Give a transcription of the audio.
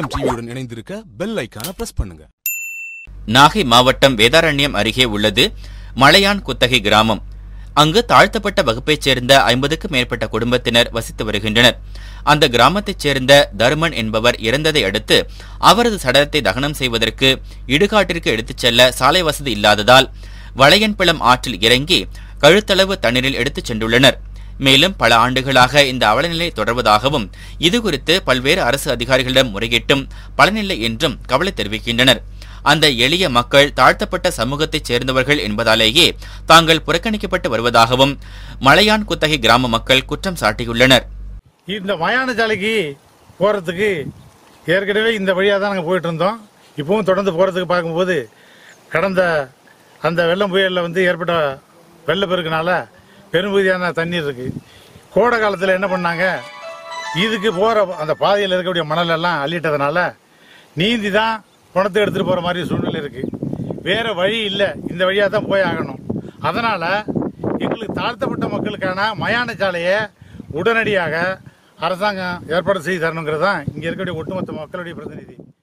SM டிவியுடன் இணைந்திருக்க bell ஐக்கான press பண்ணுங்க நாகை மாவட்டம் வேதாரண்யம் அருகே உள்ளது மலையான் குத்தகை கிராமம் அங்கு தாழ்த்தப்பட்ட வகுப்பைச் சேர்ந்த ஐம்பதுக்கும் மேற்பட்ட குடும்பத்தினர் வசித்து வருகின்றனர் அந்த கிராமத்தைச் சேர்ந்த தருமன் என்பவர் இறந்ததை அடுத்து அவரது சடலத்தை தகனம் செய்வதற்கு இடுகாட்டிற்கு எடுத்துச் செல்ல சாலை வசதி இல்லாததால் வளையன்பழம் ஆற்றில் இறங்கி கழுத்தளவு தண்ணீரில் எடுத்துச் சென்றுள்ளனர் மேலும் பல ஆண்டுகளாக இந்த அவலநிலை தொடர்வதாகவும் இதுகுறித்து பல்வேறு அரசு அதிகாரிகளிடம் முறையிட்டும் பலனில்லை என்றும் கவலை தெரிவிக்கின்றனர் அந்த எளிய மக்கள் தாழ்த்தப்பட்ட சமூகத்தைச் சேர்ந்தவர்கள் என்பதாலேயே தாங்கள் புறக்கணிக்கப்பட்டு வருவதாகவும் மலையான் குத்தகை கிராம மக்கள் குற்றம் சாட்டியுள்ளனர் இந்த மயான சாலைக்கு போகிறதுக்கு ஏற்கனவே இந்த வழியாக தான் நாங்கள் போயிட்டு இருந்தோம் இப்பவும் தொடர்ந்து போகிறதுக்கு பார்க்கும்போது கடந்த அந்த வெள்ளம் புயலில் வந்து ஏற்பட்ட வெள்ளப்பெருக்குனால பெரும்பகுதியான தண்ணீர் இருக்கு கோடை காலத்தில் என்ன பண்ணாங்க இதுக்கு போகிற அந்த பாதையில் இருக்கக்கூடிய மணல் எல்லாம் அள்ளிட்டதுனால நீந்தி தான் பணத்தை எடுத்துகிட்டு போகிற மாதிரி சூழ்நிலை இருக்கு வேற வழி இல்லை இந்த வழியாக தான் போய் ஆகணும் அதனால எங்களுக்கு தாழ்த்தப்பட்ட மக்களுக்கான மயான சாலையை உடனடியாக அரசாங்கம் ஏற்பாடு செய்து தரணுங்கிறது தான் இங்கே இருக்கக்கூடிய ஒட்டுமொத்த மக்களுடைய பிரதிநிதி